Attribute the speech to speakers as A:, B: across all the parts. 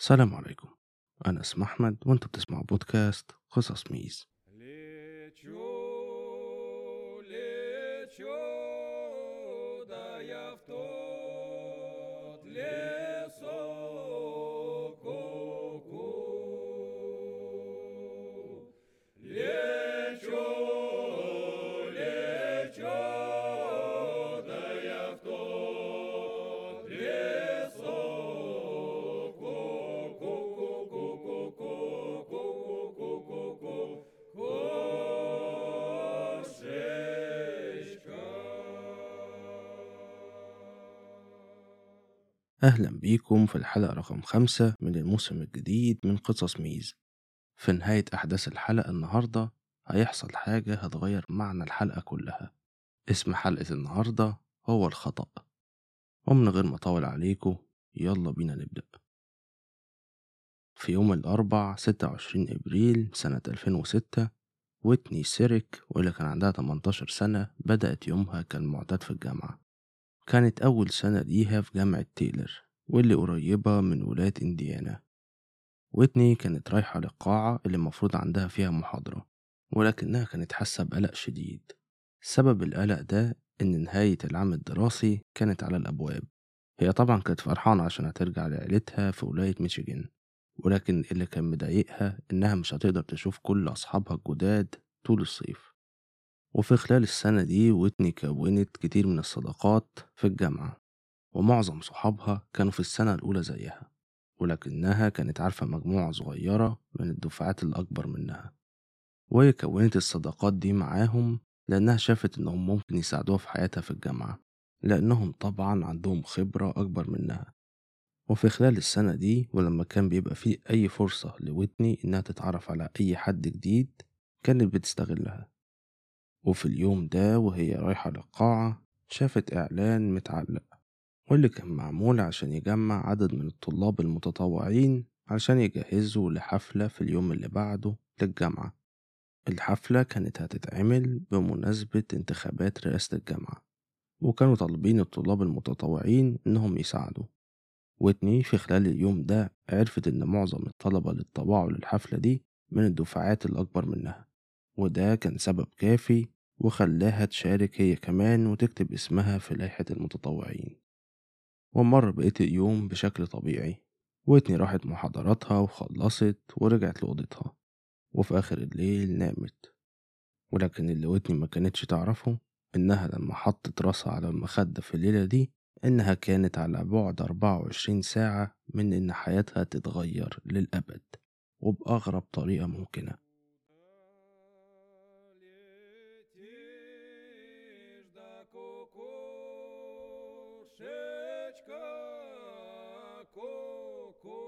A: السلام عليكم أنا اسمي أحمد وأنتوا بتسمعوا بودكاست قصص ميز
B: Лечу, лечу, да я в тот лесок ку-ку. Лечу, лечу, да я в тот лесок ку-ку-ку-ку-ку-ку-ку-ку-ку-ку.
A: أهلا بيكم في الحلقة رقم خمسة من الموسم الجديد من قصص ميز في نهاية أحداث الحلقة النهاردة هيحصل حاجة هتغير معنى الحلقة كلها اسم حلقة النهاردة هو الخطأ ومن غير ما أطول عليكم يلا بينا نبدأ في يوم الأربع ستة وعشرين إبريل سنة ألفين وستة ويتني سيريك واللي كان عندها 18 سنة بدأت يومها كالمعتاد في الجامعة كانت أول سنة ليها في جامعة تايلر واللي قريبة من ولاية إنديانا ويتني كانت رايحة للقاعة اللي المفروض عندها فيها محاضرة ولكنها كانت حاسة بقلق شديد سبب القلق ده إن نهاية العام الدراسي كانت على الأبواب هي طبعا كانت فرحانة عشان هترجع لعيلتها في ولاية ميشيغان ولكن اللي كان مضايقها إنها مش هتقدر تشوف كل أصحابها الجداد طول الصيف وفي خلال السنة دي ويتني كونت كتير من الصداقات في الجامعة ومعظم صحابها كانوا في السنة الأولى زيها ولكنها كانت عارفة مجموعة صغيرة من الدفعات الأكبر منها وهي كونت الصداقات دي معاهم لأنها شافت إنهم ممكن يساعدوها في حياتها في الجامعة لأنهم طبعا عندهم خبرة أكبر منها وفي خلال السنة دي ولما كان بيبقى فيه أي فرصة لويتني إنها تتعرف على أي حد جديد كانت بتستغلها وفي اليوم ده وهي رايحة للقاعة شافت إعلان متعلق واللي كان معمول عشان يجمع عدد من الطلاب المتطوعين عشان يجهزوا لحفلة في اليوم اللي بعده للجامعة الحفلة كانت هتتعمل بمناسبة انتخابات رئاسة الجامعة وكانوا طالبين الطلاب المتطوعين إنهم يساعدوا ويتني في خلال اليوم ده عرفت إن معظم الطلبة اللي اتطوعوا للحفلة دي من الدفعات الأكبر منها وده كان سبب كافي وخلاها تشارك هي كمان وتكتب اسمها في لائحة المتطوعين ومر بقية اليوم بشكل طبيعي ويتني راحت محاضراتها وخلصت ورجعت لأوضتها وفي آخر الليل نامت ولكن اللي ويتني ما كانتش تعرفه إنها لما حطت راسها على المخدة في الليلة دي إنها كانت على بعد 24 ساعة من إن حياتها تتغير للأبد وبأغرب طريقة ممكنة
B: Летишь да кукушечка, ку-ку.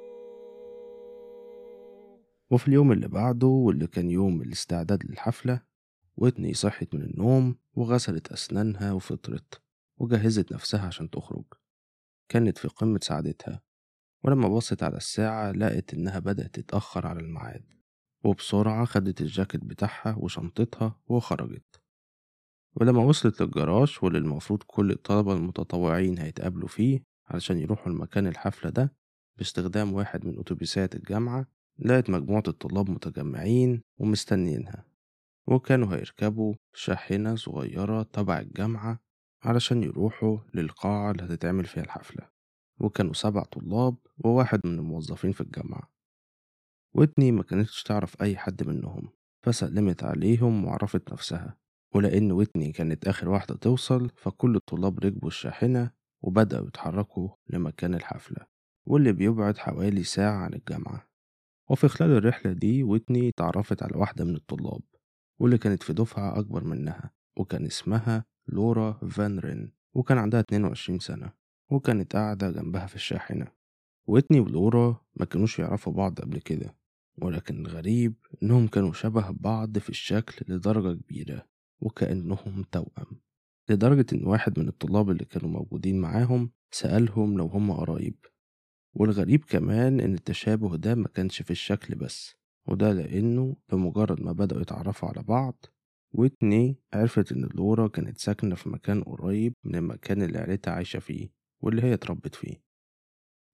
A: وفي اليوم اللي بعده واللي كان يوم الاستعداد للحفلة ويتني صحت من النوم وغسلت أسنانها وفطرت وجهزت نفسها عشان تخرج كانت في قمة سعادتها ولما بصت على الساعة لقت إنها بدأت تتأخر على الميعاد وبسرعة خدت الجاكيت بتاعها وشنطتها وخرجت ولما وصلت للجراج واللي المفروض كل الطلبة المتطوعين هيتقابلوا فيه علشان يروحوا المكان الحفلة ده باستخدام واحد من أتوبيسات الجامعة لقت مجموعة الطلاب متجمعين ومستنيينها وكانوا هيركبوا شاحنة صغيرة تبع الجامعة علشان يروحوا للقاعة اللي هتتعمل فيها الحفلة وكانوا سبع طلاب وواحد من الموظفين في الجامعة ويتني ما كانتش تعرف أي حد منهم فسلمت عليهم وعرفت نفسها ولأن ويتني كانت آخر واحدة توصل فكل الطلاب ركبوا الشاحنة وبدأوا يتحركوا لمكان الحفلة واللي بيبعد حوالي ساعة عن الجامعة وفي خلال الرحلة دي ويتني اتعرفت على واحدة من الطلاب واللي كانت في دفعة أكبر منها وكان اسمها لورا فان رين وكان عندها 22 سنة وكانت قاعدة جنبها في الشاحنة ويتني ولورا ما كانوش يعرفوا بعض قبل كده ولكن الغريب إنهم كانوا شبه بعض في الشكل لدرجة كبيرة وكأنهم توأم لدرجة إن واحد من الطلاب اللي كانوا موجودين معاهم سألهم لو هم قرايب والغريب كمان إن التشابه ده ما كانش في الشكل بس وده لأنه بمجرد ما بدأوا يتعرفوا على بعض ويتني عرفت إن لورا كانت ساكنة في مكان قريب من المكان اللي عيلتها عايشة فيه واللي هي اتربت فيه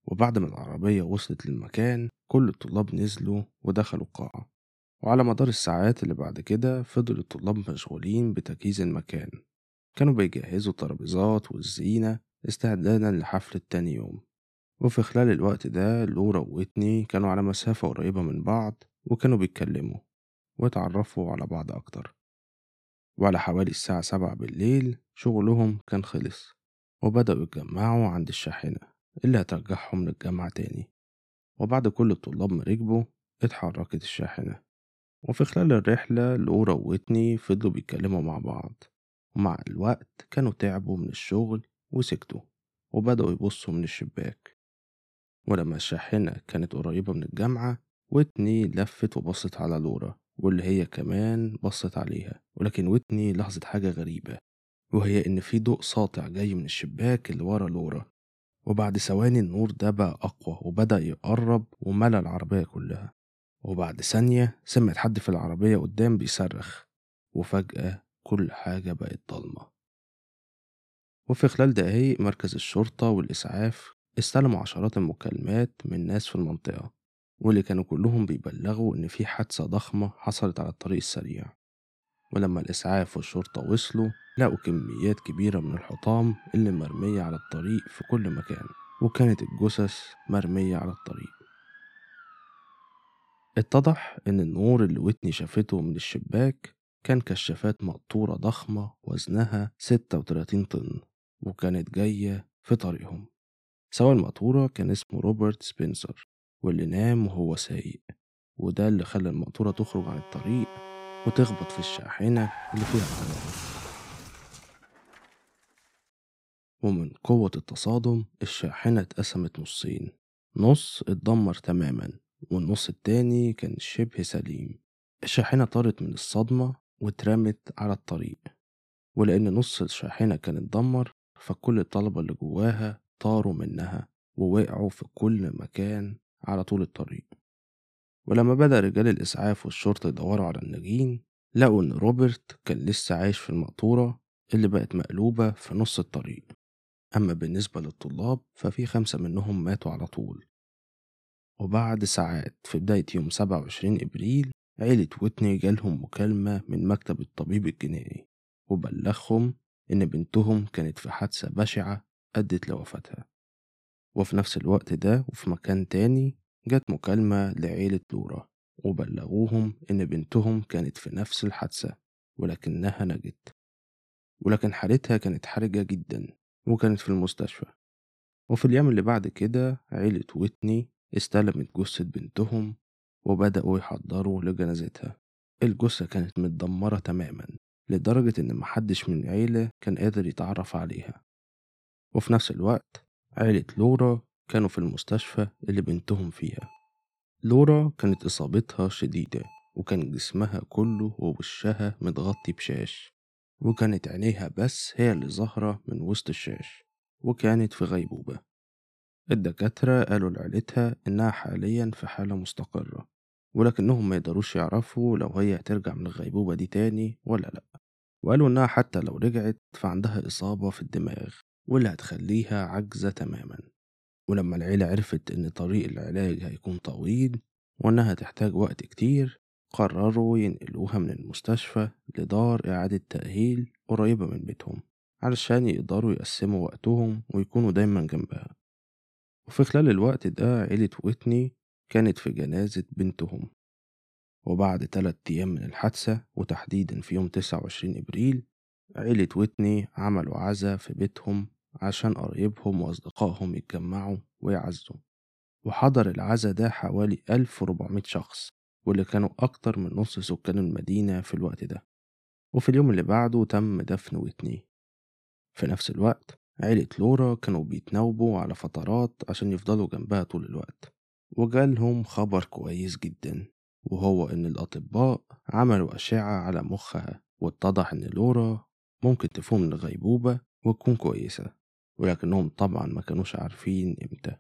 A: وبعد ما العربية وصلت للمكان كل الطلاب نزلوا ودخلوا القاعة وعلى مدار الساعات اللي بعد كده فضل الطلاب مشغولين بتجهيز المكان كانوا بيجهزوا الترابيزات والزينة استعدادا لحفلة تاني يوم وفي خلال الوقت ده لورا وويتني كانوا على مسافة قريبة من بعض وكانوا بيتكلموا واتعرفوا على بعض أكتر وعلى حوالي الساعة سبعة بالليل شغلهم كان خلص وبدأوا يتجمعوا عند الشاحنة اللي هترجعهم للجامعة تاني وبعد كل الطلاب ما ركبوا اتحركت الشاحنة وفي خلال الرحلة لورا وويتني فضلوا بيتكلموا مع بعض ومع الوقت كانوا تعبوا من الشغل وسكتوا وبدأوا يبصوا من الشباك ولما الشاحنة كانت قريبة من الجامعة ويتني لفت وبصت على لورا واللي هي كمان بصت عليها ولكن ويتني لاحظت حاجة غريبة وهي إن في ضوء ساطع جاي من الشباك اللي ورا لورا وبعد ثواني النور ده بقى أقوى وبدأ يقرب وملى العربية كلها وبعد ثانية سمعت حد في العربية قدام بيصرخ وفجأة كل حاجة بقت ضلمة وفي خلال دقايق مركز الشرطة والإسعاف استلموا عشرات المكالمات من ناس في المنطقة واللي كانوا كلهم بيبلغوا إن في حادثة ضخمة حصلت على الطريق السريع ولما الإسعاف والشرطة وصلوا لقوا كميات كبيرة من الحطام اللي مرمية على الطريق في كل مكان وكانت الجثث مرمية على الطريق اتضح إن النور اللي ويتني شافته من الشباك كان كشافات مقطورة ضخمة وزنها 36 طن وكانت جاية في طريقهم سواق المقطورة كان اسمه روبرت سبنسر واللي نام وهو سايق وده اللي خلى المقطورة تخرج عن الطريق وتخبط في الشاحنة اللي فيها الطيارة ومن قوة التصادم الشاحنة اتقسمت نصين نص اتدمر تماما والنص التاني كان شبه سليم الشاحنة طارت من الصدمة واترمت على الطريق ولأن نص الشاحنة كان اتدمر فكل الطلبة اللي جواها طاروا منها ووقعوا في كل مكان على طول الطريق ولما بدأ رجال الإسعاف والشرطة يدوروا على الناجين لقوا إن روبرت كان لسه عايش في المقطورة اللي بقت مقلوبة في نص الطريق أما بالنسبة للطلاب ففي خمسة منهم ماتوا على طول وبعد ساعات في بداية يوم 27 إبريل عيلة ويتني جالهم مكالمة من مكتب الطبيب الجنائي وبلغهم إن بنتهم كانت في حادثة بشعة أدت لوفاتها وفي نفس الوقت ده وفي مكان تاني جت مكالمة لعيلة لورا وبلغوهم إن بنتهم كانت في نفس الحادثة ولكنها نجت ولكن حالتها كانت حرجة جدا وكانت في المستشفى وفي اليوم اللي بعد كده عيلة ويتني استلمت جثة بنتهم وبدأوا يحضروا لجنازتها الجثة كانت متدمرة تماما لدرجة إن محدش من العيلة كان قادر يتعرف عليها وفي نفس الوقت عيلة لورا كانوا في المستشفى اللي بنتهم فيها لورا كانت إصابتها شديدة وكان جسمها كله ووشها متغطي بشاش وكانت عينيها بس هي اللي ظاهرة من وسط الشاش وكانت في غيبوبة الدكاترة قالوا لعيلتها إنها حاليا في حالة مستقرة ولكنهم ما يقدروش يعرفوا لو هي هترجع من الغيبوبة دي تاني ولا لأ وقالوا إنها حتى لو رجعت فعندها إصابة في الدماغ واللي هتخليها عاجزة تماما ولما العيلة عرفت إن طريق العلاج هيكون طويل وإنها تحتاج وقت كتير قرروا ينقلوها من المستشفى لدار إعادة تأهيل قريبة من بيتهم علشان يقدروا يقسموا وقتهم ويكونوا دايما جنبها وفي خلال الوقت ده عيلة ويتني كانت في جنازة بنتهم وبعد تلات أيام من الحادثة وتحديدا في يوم 29 إبريل عيلة ويتني عملوا عزا في بيتهم عشان قرايبهم وأصدقائهم يتجمعوا ويعزوا وحضر العزا ده حوالي 1400 شخص واللي كانوا أكتر من نص سكان المدينة في الوقت ده وفي اليوم اللي بعده تم دفن ويتني في نفس الوقت عيلة لورا كانوا بيتناوبوا على فترات عشان يفضلوا جنبها طول الوقت وجالهم خبر كويس جدا وهو إن الأطباء عملوا أشعة على مخها واتضح إن لورا ممكن تفوق من الغيبوبة وتكون كويسة ولكنهم طبعا ما كانوش عارفين إمتى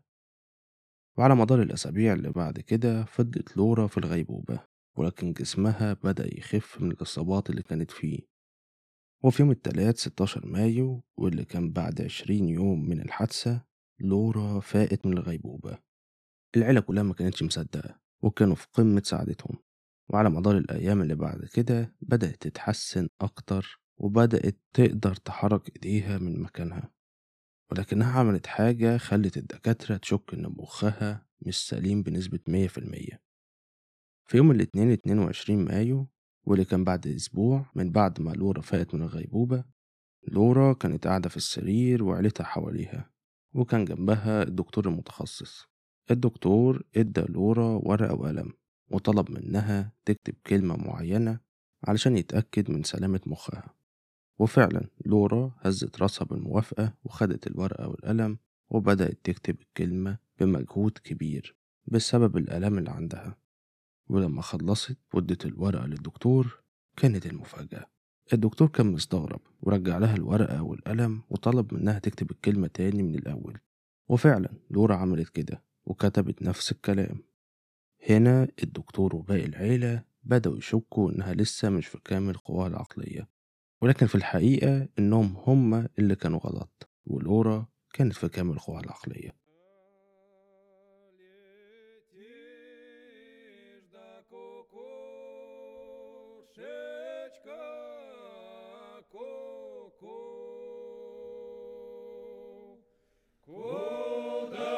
A: وعلى مدار الأسابيع اللي بعد كده فضلت لورا في الغيبوبة ولكن جسمها بدأ يخف من الإصابات اللي كانت فيه وفي يوم التلات 16 مايو واللي كان بعد 20 يوم من الحادثة لورا فاقت من الغيبوبة العيلة كلها ما كانتش مصدقة وكانوا في قمة سعادتهم وعلى مدار الأيام اللي بعد كده بدأت تتحسن أكتر وبدأت تقدر تحرك إيديها من مكانها ولكنها عملت حاجة خلت الدكاترة تشك إن مخها مش سليم بنسبة مية في المية في يوم الاثنين اتنين وعشرين مايو واللي كان بعد أسبوع من بعد ما لورا فاقت من الغيبوبة لورا كانت قاعدة في السرير وعيلتها حواليها وكان جنبها الدكتور المتخصص الدكتور ادى لورا ورقة وقلم وطلب منها تكتب كلمة معينة علشان يتأكد من سلامة مخها وفعلا لورا هزت راسها بالموافقة وخدت الورقة والقلم وبدأت تكتب الكلمة بمجهود كبير بسبب الآلام اللي عندها ولما خلصت وادت الورقة للدكتور كانت المفاجأة الدكتور كان مستغرب ورجع لها الورقة والقلم وطلب منها تكتب الكلمة تاني من الأول وفعلا لورا عملت كده وكتبت نفس الكلام هنا الدكتور وباقي العيلة بدأوا يشكوا إنها لسه مش في كامل قواها العقلية ولكن في الحقيقة إنهم هما اللي كانوا غلط ولورا كانت في كامل قواها العقلية
B: Летишь да кукушечка, ку-ку. Куда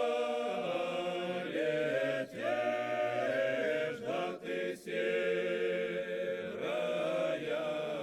B: летишь, да ты серая,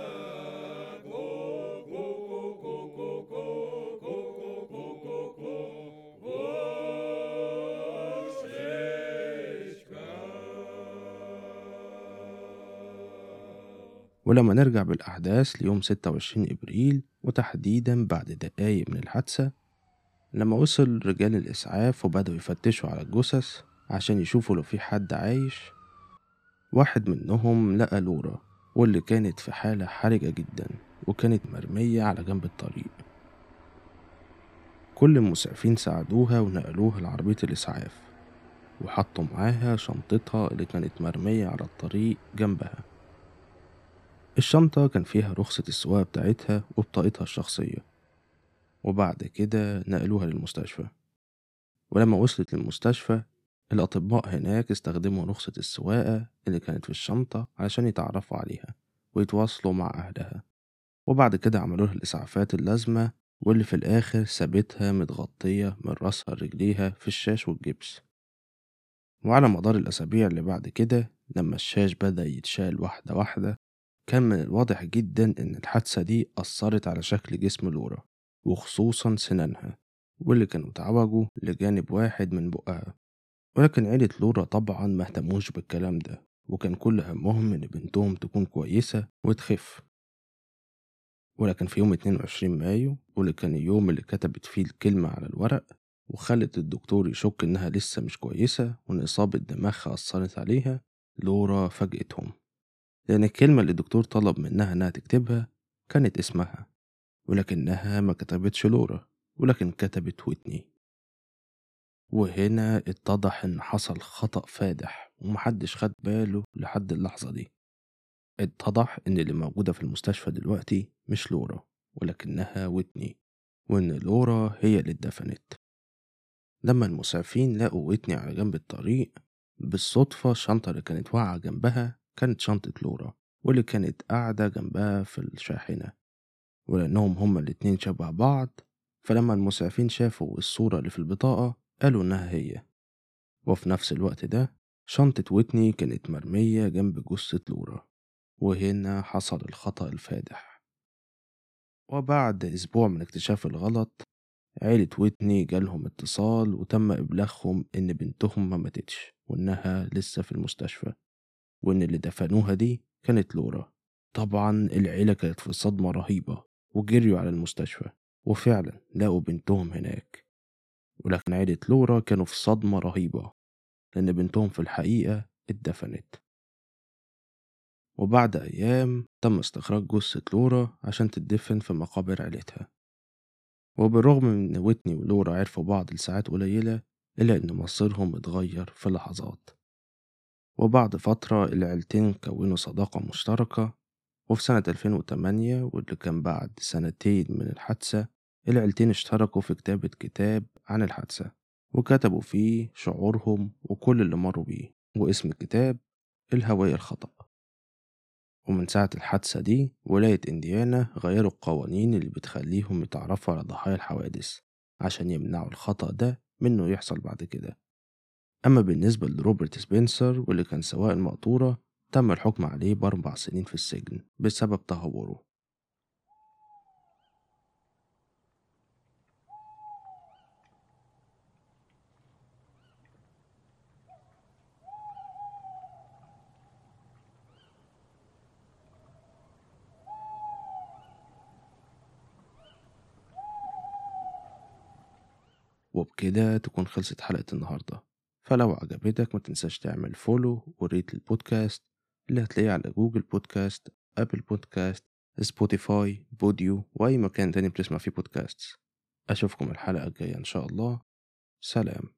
A: ولما نرجع بالأحداث ليوم 26 إبريل وتحديدا بعد دقايق من الحادثة لما وصل رجال الإسعاف وبدأوا يفتشوا على الجثث عشان يشوفوا لو في حد عايش واحد منهم لقى لورا واللي كانت في حالة حرجة جدا وكانت مرمية على جنب الطريق كل المسعفين ساعدوها ونقلوها لعربية الإسعاف وحطوا معاها شنطتها اللي كانت مرمية على الطريق جنبها الشنطة كان فيها رخصة السواقة بتاعتها وبطاقتها الشخصية وبعد كده نقلوها للمستشفى ولما وصلت للمستشفى الأطباء هناك استخدموا رخصة السواقة اللي كانت في الشنطة علشان يتعرفوا عليها ويتواصلوا مع أهلها وبعد كده عملوا لها الإسعافات اللازمة واللي في الآخر سابتها متغطية من راسها لرجليها في الشاش والجبس وعلى مدار الأسابيع اللي بعد كده لما الشاش بدأ يتشال واحدة واحدة كان من الواضح جدا إن الحادثة دي أثرت على شكل جسم لورا وخصوصا سنانها واللي كانوا اتعوجوا لجانب واحد من بقها ولكن عيلة لورا طبعا ما اهتموش بالكلام ده وكان كل همهم إن بنتهم تكون كويسة وتخف ولكن في يوم 22 مايو واللي كان اليوم اللي كتبت فيه الكلمة على الورق وخلت الدكتور يشك إنها لسه مش كويسة وإن إصابة دماغها أثرت عليها لورا فاجأتهم لأن الكلمة اللي الدكتور طلب منها إنها تكتبها كانت اسمها ولكنها ما كتبتش لورا ولكن كتبت ويتني وهنا اتضح إن حصل خطأ فادح ومحدش خد باله لحد اللحظة دي اتضح إن اللي موجودة في المستشفى دلوقتي مش لورا ولكنها ويتني وإن لورا هي اللي اتدفنت لما المسعفين لقوا ويتني على جنب الطريق بالصدفة الشنطة اللي كانت واقعة جنبها كانت شنطة لورا واللي كانت قاعدة جنبها في الشاحنة ولأنهم هما الاتنين شبه بعض فلما المسعفين شافوا الصورة اللي في البطاقة قالوا إنها هي وفي نفس الوقت ده شنطة ويتني كانت مرمية جنب جثة لورا وهنا حصل الخطأ الفادح وبعد أسبوع من اكتشاف الغلط عيلة ويتني جالهم اتصال وتم إبلاغهم إن بنتهم ما ماتتش وإنها لسه في المستشفى وإن اللي دفنوها دي كانت لورا طبعا العيلة كانت في صدمة رهيبة وجريوا على المستشفى وفعلا لقوا بنتهم هناك ولكن عيلة لورا كانوا في صدمة رهيبة لأن بنتهم في الحقيقة اتدفنت وبعد أيام تم استخراج جثة لورا عشان تدفن في مقابر عيلتها وبالرغم من إن ويتني ولورا عرفوا بعض لساعات قليلة إلا إن مصيرهم اتغير في لحظات وبعد فترة العيلتين كونوا صداقة مشتركة وفي سنة 2008 واللي كان بعد سنتين من الحادثة العيلتين اشتركوا في كتابة كتاب عن الحادثة وكتبوا فيه شعورهم وكل اللي مروا بيه واسم الكتاب الهوية الخطأ ومن ساعة الحادثة دي ولاية إنديانا غيروا القوانين اللي بتخليهم يتعرفوا على ضحايا الحوادث عشان يمنعوا الخطأ ده منه يحصل بعد كده أما بالنسبة لروبرت سبنسر واللي كان سواق المقطورة تم الحكم عليه بأربع سنين في السجن بسبب تهوره وبكده تكون خلصت حلقة النهاردة فلو عجبتك ما تنساش تعمل فولو وريت البودكاست اللي هتلاقيه على جوجل بودكاست أبل بودكاست سبوتيفاي بوديو وأي مكان تاني بتسمع فيه بودكاست أشوفكم الحلقة الجاية إن شاء الله سلام